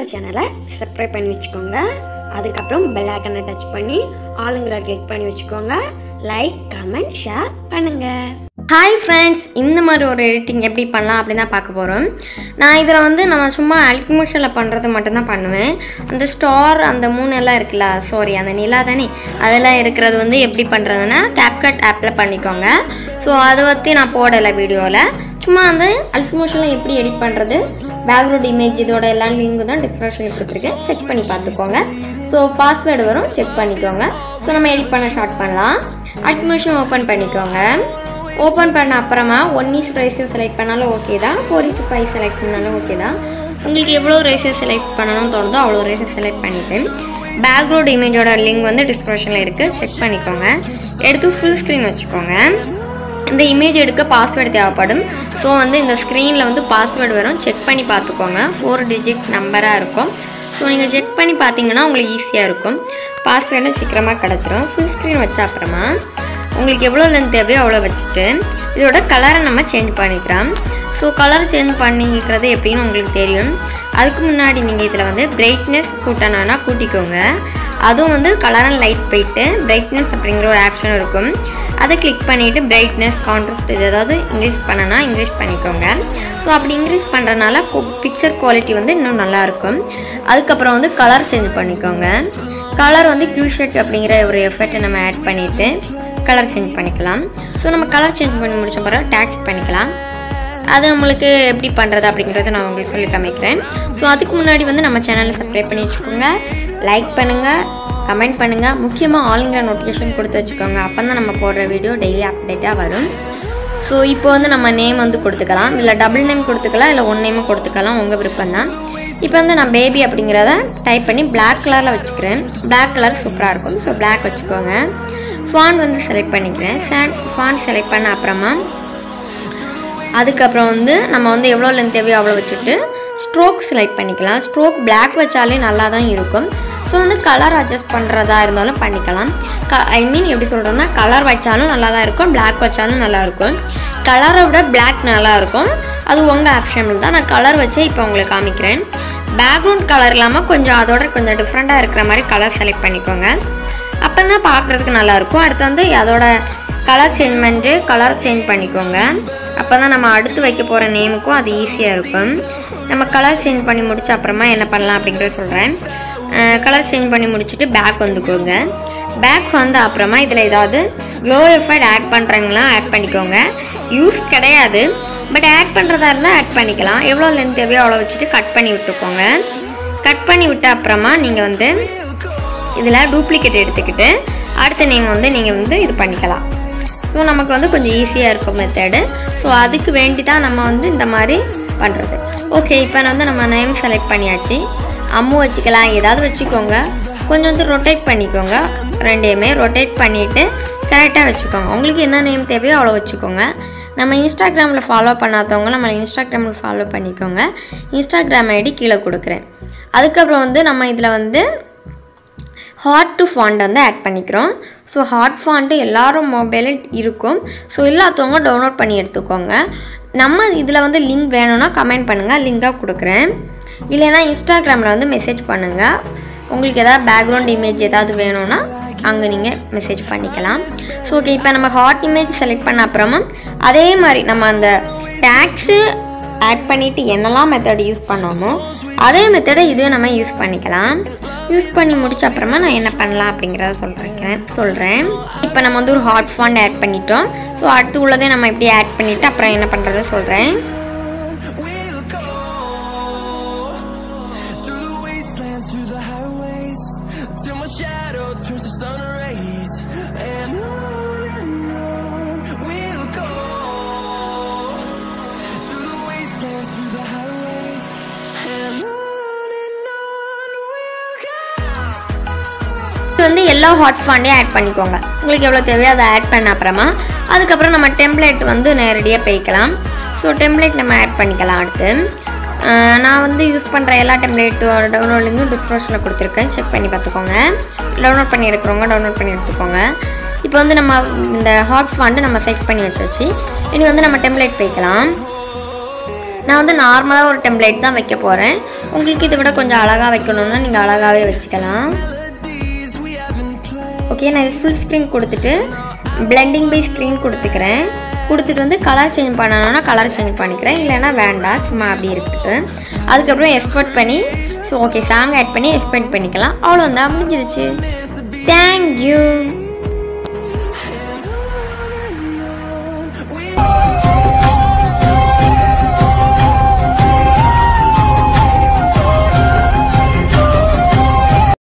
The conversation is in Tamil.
என்னோட சேனலை சப்ஸ்கிரைப் பண்ணி வச்சுக்கோங்க அதுக்கப்புறம் பெல் ஐக்கனை டச் பண்ணி ஆளுங்கிற கிளிக் பண்ணி வச்சுக்கோங்க லைக் கமெண்ட் ஷேர் பண்ணுங்க ஹாய் ஃப்ரெண்ட்ஸ் இந்த மாதிரி ஒரு எடிட்டிங் எப்படி பண்ணலாம் அப்படின்னு தான் பார்க்க போகிறோம் நான் இதில் வந்து நம்ம சும்மா அல்குமோஷனில் பண்ணுறது மட்டும்தான் பண்ணுவேன் அந்த ஸ்டார் அந்த மூணு எல்லாம் இருக்குல்ல சாரி அந்த நிலா தானே அதெல்லாம் இருக்கிறது வந்து எப்படி பண்ணுறதுன்னா கேப்கட் ஆப்பில் பண்ணிக்கோங்க ஸோ அதை பற்றி நான் போடலை வீடியோவில் சும்மா அந்த அல்குமோஷனில் எப்படி எடிட் பண்ணுறது பேக்ரவுண்ட் இமேஜ் இதோட எல்லா லிங்க் தான் டிஸ்கிரிப்ஷனில் கொடுத்துருக்கேன் செக் பண்ணி பார்த்துக்கோங்க ஸோ பாஸ்வேர்டு வரும் செக் பண்ணிக்கோங்க ஸோ நம்ம எடிட் பண்ண ஸ்டார்ட் பண்ணலாம் அட்மிஷன் ஓப்பன் பண்ணிக்கோங்க ஓப்பன் பண்ண அப்புறமா ஒன் இஸ் ரேஷியோ செலக்ட் பண்ணாலும் ஓகே தான் ஃபோர் இஸ் ஃபைவ் செலக்ட் பண்ணாலும் ஓகே தான் உங்களுக்கு எவ்வளோ ரேஷியோ செலக்ட் பண்ணணும்னு தோணுதோ அவ்வளோ ரேஷியோ செலக்ட் பண்ணிட்டேன் பேக்ரவுண்ட் இமேஜோட லிங்க் வந்து டிஸ்கிரிப்ஷனில் இருக்குது செக் பண்ணிக்கோங்க எடுத்து ஃபுல் ஸ்க்ரீன் வச்சுக்கோங்க இந்த இமேஜ் எடுக்க பாஸ்வேர்டு தேவைப்படும் ஸோ வந்து இந்த ஸ்க்ரீனில் வந்து பாஸ்வேர்டு வரும் செக் பண்ணி பார்த்துக்கோங்க ஃபோர் டிஜிட் நம்பராக இருக்கும் ஸோ நீங்கள் செக் பண்ணி பார்த்தீங்கன்னா உங்களுக்கு ஈஸியாக இருக்கும் பாஸ்வேர்டு சீக்கிரமாக கிடச்சிரும் ஃபுல் ஸ்க்ரீன் வச்ச அப்புறமா உங்களுக்கு எவ்வளோ லென்த் தேவையோ அவ்வளோ வச்சுட்டு இதோட கலரை நம்ம சேஞ்ச் பண்ணிக்கலாம் ஸோ கலர் சேஞ்ச் பண்ணிக்கிறது எப்படின்னு உங்களுக்கு தெரியும் அதுக்கு முன்னாடி நீங்கள் இதில் வந்து பிரைட்னஸ் கூட்டணும்னா கூட்டிக்கோங்க அதுவும் வந்து கலர் அண்ட் லைட் போயிட்டு பிரைட்னஸ் அப்படிங்கிற ஒரு ஆப்ஷன் இருக்கும் அதை கிளிக் பண்ணிவிட்டு பிரைட்னஸ் கான்ட்ராஸ்ட் இது ஏதாவது இன்க்ரீஸ் பண்ணனா இன்க்ரீஸ் பண்ணிக்கோங்க ஸோ அப்படி இன்க்ரீஸ் பண்ணுறனால பிக்சர் குவாலிட்டி வந்து இன்னும் நல்லாயிருக்கும் அதுக்கப்புறம் வந்து கலர் சேஞ்ச் பண்ணிக்கோங்க கலர் வந்து க்யூஷர்ட் அப்படிங்கிற ஒரு எஃபெக்டை நம்ம ஆட் பண்ணிவிட்டு கலர் சேஞ்ச் பண்ணிக்கலாம் ஸோ நம்ம கலர் சேஞ்ச் பண்ணி முடிச்ச பிறகு டேக்ஸ் பண்ணிக்கலாம் அது நம்மளுக்கு எப்படி பண்ணுறது அப்படிங்கிறத நான் உங்களுக்கு சொல்லி காமிக்கிறேன் ஸோ அதுக்கு முன்னாடி வந்து நம்ம சேனலை சப்ஸ்கிரைப் பண்ணி வச்சுக்கோங்க லைக் பண்ணுங்கள் கமெண்ட் பண்ணுங்கள் முக்கியமாக ஆளுங்கிற நோட்டிஃபிகேஷன் கொடுத்து வச்சுக்கோங்க அப்போ தான் நம்ம போடுற வீடியோ டெய்லி அப்டேட்டாக வரும் ஸோ இப்போ வந்து நம்ம நேம் வந்து கொடுத்துக்கலாம் இல்லை டபுள் நேம் கொடுத்துக்கலாம் இல்லை ஒன் நேமும் கொடுத்துக்கலாம் உங்கள் விருப்பம் தான் இப்போ வந்து நான் பேபி அப்படிங்கிறத டைப் பண்ணி Black கலரில் வச்சுக்கிறேன் Black கலர் சூப்பராக இருக்கும் ஸோ Black வச்சுக்கோங்க ஃபான் வந்து செலக்ட் பண்ணிக்கிறேன் சாண்ட் ஃபான் செலக்ட் பண்ண அப்புறமா அதுக்கப்புறம் வந்து நம்ம வந்து எவ்வளோ லென்த் தேவையோ அவ்வளோ வச்சுட்டு ஸ்ட்ரோக் செலக்ட் பண்ணிக்கலாம் ஸ்ட்ரோக் Black வச்சாலே நல்லா தான் இருக்கும் ஸோ வந்து கலர் அட்ஜஸ்ட் பண்ணுறதா இருந்தாலும் பண்ணிக்கலாம் க ஐ மீன் எப்படி சொல்கிறோன்னா கலர் வச்சாலும் நல்லா தான் இருக்கும் Black வச்சாலும் நல்லா இருக்கும் கலரை விட Black நல்லா இருக்கும் அது உங்கள் ஆப்ஷனில் தான் நான் கலர் வச்சு இப்போ உங்களுக்கு காமிக்கிறேன் பேக்ரவுண்ட் கலர் இல்லாமல் கொஞ்சம் அதோட கொஞ்சம் டிஃப்ரெண்ட்டாக இருக்கிற மாதிரி கலர் செலக்ட் பண்ணிக்கோங்க அப்போ தான் பார்க்குறதுக்கு நல்லாயிருக்கும் அடுத்து வந்து அதோட கலர் சேஞ்ச் பண்ணிட்டு கலர் சேஞ்ச் பண்ணிக்கோங்க அப்போ தான் நம்ம அடுத்து வைக்க போகிற நேமுக்கும் அது ஈஸியாக இருக்கும் நம்ம கலர் சேஞ்ச் பண்ணி முடிச்ச அப்புறமா என்ன பண்ணலாம் அப்படிங்கிறத சொல்கிறேன் கலர் சேஞ்ச் பண்ணி முடிச்சுட்டு பேக் வந்துக்கோங்க பேக் வந்த அப்புறமா இதில் ஏதாவது க்ளோ எஃபர்ட் ஆட் பண்ணுறாங்களா ஆட் பண்ணிக்கோங்க யூஸ் கிடையாது பட் ஆட் பண்ணுறதா இருந்தால் ஆட் பண்ணிக்கலாம் எவ்வளோ லென்த் தேவையோ அவ்வளோ வச்சுட்டு கட் பண்ணி விட்டுக்கோங்க கட் பண்ணி விட்ட அப்புறமா நீங்கள் வந்து இதில் டூப்ளிகேட் எடுத்துக்கிட்டு அடுத்த நேம் வந்து நீங்கள் வந்து இது பண்ணிக்கலாம் ஸோ நமக்கு வந்து கொஞ்சம் ஈஸியாக இருக்கும் மெத்தடு ஸோ அதுக்கு வேண்டி தான் நம்ம வந்து இந்த மாதிரி பண்ணுறது ஓகே இப்போ வந்து நம்ம நேம் செலக்ட் பண்ணியாச்சு அம்மு வச்சுக்கலாம் ஏதாவது வச்சுக்கோங்க கொஞ்சம் வந்து ரொட்டேட் பண்ணிக்கோங்க ரெண்டையுமே ரொட்டேட் பண்ணிவிட்டு கரெக்டாக வச்சுக்கோங்க உங்களுக்கு என்ன நேம் தேவையோ அவ்வளோ வச்சுக்கோங்க நம்ம இன்ஸ்டாகிராமில் ஃபாலோ பண்ணாதவங்க நம்ம இன்ஸ்டாகிராமில் ஃபாலோ பண்ணிக்கோங்க இன்ஸ்டாகிராம் ஐடி கீழே கொடுக்குறேன் அதுக்கப்புறம் வந்து நம்ம இதில் வந்து ஹாட் டு ஃபாண்ட் வந்து ஆட் பண்ணிக்கிறோம் ஸோ ஹாட் ஃபாண்ட்டு எல்லாரும் மொபைலில் இருக்கும் ஸோ எல்லாத்தவங்க டவுன்லோட் பண்ணி எடுத்துக்கோங்க நம்ம இதில் வந்து லிங்க் வேணும்னா கமெண்ட் பண்ணுங்கள் லிங்காக கொடுக்குறேன் இல்லைன்னா இன்ஸ்டாகிராமில் வந்து மெசேஜ் பண்ணுங்கள் உங்களுக்கு ஏதாவது பேக்ரவுண்ட் இமேஜ் ஏதாவது வேணும்னா அங்கே நீங்கள் மெசேஜ் பண்ணிக்கலாம் ஸோ ஓகே இப்போ நம்ம ஹாட் இமேஜ் செலக்ட் பண்ண அப்புறமா அதே மாதிரி நம்ம அந்த டேக்ஸு ஆட் பண்ணிவிட்டு என்னெல்லாம் மெத்தட் யூஸ் பண்ணோமோ அதே மெத்தடை இதுவும் நம்ம யூஸ் பண்ணிக்கலாம் யூஸ் பண்ணி முடிச்ச அப்புறமா நான் என்ன பண்ணலாம் அப்படிங்கிறத சொல்கிறேன் சொல்கிறேன் இப்போ நம்ம வந்து ஒரு ஹாட் ஃபாண்ட் ஆட் பண்ணிட்டோம் ஸோ அடுத்து உள்ளதே நம்ம இப்படி ஆட் பண்ணிவிட்டு அப்புறம் என்ன பண்ணுறத சொல்கிறேன் We'll go through the wastelands, through the highways, till my shadow turns to sun rays. And on and on we'll go through the wastelands, through the highways, and on and on we'll go. இது வந்து எல்லா ஹாட் ஃபாண்டையும் ஆட் பண்ணிக்கோங்க உங்களுக்கு எவ்வளோ தேவையோ அதை ஆட் பண்ண அப்புறமா அதுக்கப்புறம் நம்ம டெம்ப்ளேட் வந்து நேரடியாக போய்க்கலாம் ஸோ டெம்ப்ளேட் நம்ம ஆட் பண்ணிக்கலாம் அடுத்து ஆஹ் நான் வந்து யூஸ் பண்ணுற எல்லா டெம்ப்ளேட்டோட டவுன்லோட் லிங்கும் டிஸ்கிரிப்ஷனில் கொடுத்துருக்கேன் செக் பண்ணி பார்த்துக்கோங்க டவுன்லோட் பண்ணி எடுக்கிறவங்க டவுன்லோட் பண்ணி எடுத்துக்கோங்க இப்போ வந்து நம்ம இந்த ஹாட் ஃபாண்ட்டு நம்ம செட் பண்ணி வச்சாச்சு இனி வந்து நம்ம டெம்ப்ளேட் போய்க்கலாம் நான் வந்து நார்மலாக ஒரு டெம்ப்ளேட் தான் வைக்க போகிறேன் உங்களுக்கு இதை விட கொஞ்சம் அழகாக வைக்கணுன்னா நீங்கள் அழகாகவே வச்சுக்கலாம் ஓகே நான் இது ஃபுல் ஸ்க்ரீன் கொடுத்துட்டு பிளெண்டிங் பை ஸ்க்ரீன் கொடுத்துக்கிறேன் கொடுத்துட்டு வந்து கலர் சேஞ்ச் பண்ணணும்னா கலர் சேஞ்ச் பண்ணிக்கிறேன் இல்லைன்னா வேண்டாம் சும்மா அப்படி இருக்குது அதுக்கப்புறம் எக்ஸ்போர்ட் பண்ணி ஸோ ஓகே சாங் ஆட் பண்ணி எக்ஸ்பெக்ட் பண்ணிக்கலாம் அவ்வளோதான் முடிஞ்சிருச்சு தேங்க்யூ